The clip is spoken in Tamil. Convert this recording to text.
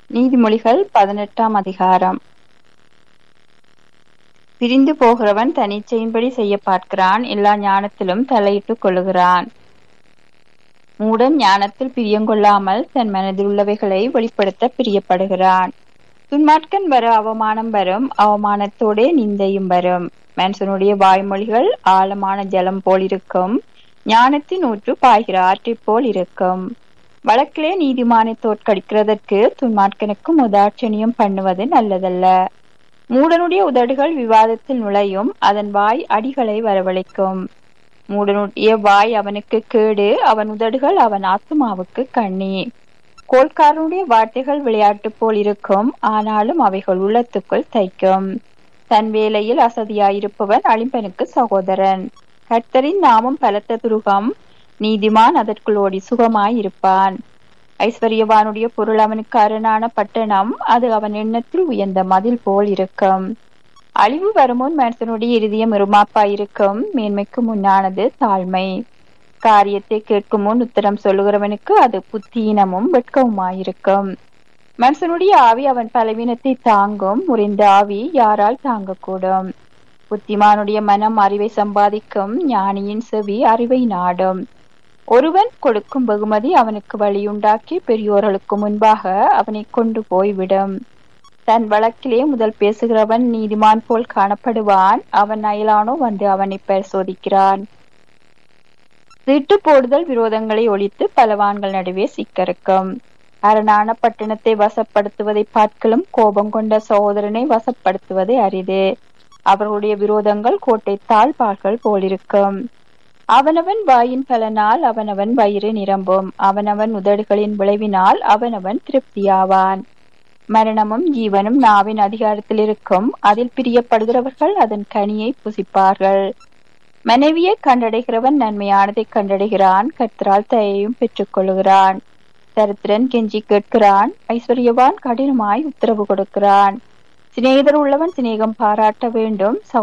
நீதிமொழிகள் பதினெட்டாம் அதிகாரம் பிரிந்து போகிறவன் தனிச்சையின்படி செய்ய பார்க்கிறான் எல்லா ஞானத்திலும் தலையிட்டுக் கொள்ளுகிறான் மூடன் ஞானத்தில் பிரியங்கொள்ளாமல் தன் மனதில் உள்ளவைகளை வெளிப்படுத்த பிரியப்படுகிறான் துன்மார்க்கன் வர அவமானம் வரும் அவமானத்தோடே நிந்தையும் வரும் மனுஷனுடைய வாய்மொழிகள் ஆழமான ஜலம் போல் இருக்கும் ஞானத்தின் ஊற்று பாய்கிற ஆற்றைப் போல் இருக்கும் வழக்கிலே நீதிமானை தோற்கடிக்கிறதற்கு துன்மார்க்கனுக்கும் உதாட்சணியம் பண்ணுவது நல்லதல்ல மூடனுடைய உதடுகள் விவாதத்தில் நுழையும் அதன் வாய் அடிகளை வரவழைக்கும் மூடனுடைய வாய் அவனுக்கு கேடு அவன் உதடுகள் அவன் ஆத்துமாவுக்கு கண்ணி கோல்காரனுடைய வார்த்தைகள் விளையாட்டு போல் இருக்கும் ஆனாலும் அவைகள் உள்ளத்துக்குள் தைக்கும் தன் வேலையில் அசதியாயிருப்பவன் அழிம்பனுக்கு சகோதரன் கர்த்தரின் நாமம் பலத்த துருகம் நீதிமான் அதற்குள் ஓடி சுகமாயிருப்பான் ஐஸ்வர்யவானுடைய பொருள் அவனுக்கு அரணான பட்டணம் அது அவன் எண்ணத்தில் உயர்ந்த மதில் போல் இருக்கும் அழிவு வருமுன் மனுஷனுடைய இருதயம் இருமாப்பாயிருக்கும் மேன்மைக்கு முன்னானது தாழ்மை காரியத்தை கேட்கும் முன் உத்தரம் சொல்லுகிறவனுக்கு அது புத்தீனமும் வெட்கவுமாயிருக்கும் மனுஷனுடைய ஆவி அவன் பலவீனத்தை தாங்கும் முறிந்த ஆவி யாரால் தாங்கக்கூடும் புத்திமானுடைய மனம் அறிவை சம்பாதிக்கும் ஞானியின் செவி அறிவை நாடும் ஒருவன் கொடுக்கும் வெகுமதி அவனுக்கு வழியுண்டாக்கி பெரியோர்களுக்கு முன்பாக அவனை கொண்டு போய்விடும் தன் வழக்கிலே முதல் பேசுகிறவன் நீதிமான் போல் காணப்படுவான் அவன் அயலானோ வந்து அவனை பரிசோதிக்கிறான் திட்டு போடுதல் விரோதங்களை ஒழித்து பலவான்கள் நடுவே சிக்கறுக்கும் அரணான பட்டணத்தை வசப்படுத்துவதை பார்க்கலும் கோபம் கொண்ட சகோதரனை வசப்படுத்துவதை அரிது அவர்களுடைய விரோதங்கள் கோட்டை தாழ்பாள்கள் போலிருக்கும் அவனவன் வாயின் பலனால் அவனவன் வயிறு நிரம்பும் அவனவன் உதடுகளின் விளைவினால் அவனவன் திருப்தியாவான் மரணமும் ஜீவனும் நாவின் அதிகாரத்தில் இருக்கும் அதில் பிரியப்படுகிறவர்கள் அதன் கனியை புசிப்பார்கள் மனைவியை கண்டடைகிறவன் நன்மையானதை கண்டடைகிறான் கர்த்தரால் தயையும் பெற்றுக் கொள்கிறான் தரித்திரன் கெஞ்சி கேட்கிறான் ஐஸ்வர்யவான் கடினமாய் உத்தரவு கொடுக்கிறான் சிநேகிதர் உள்ளவன் சிநேகம் பாராட்ட வேண்டும்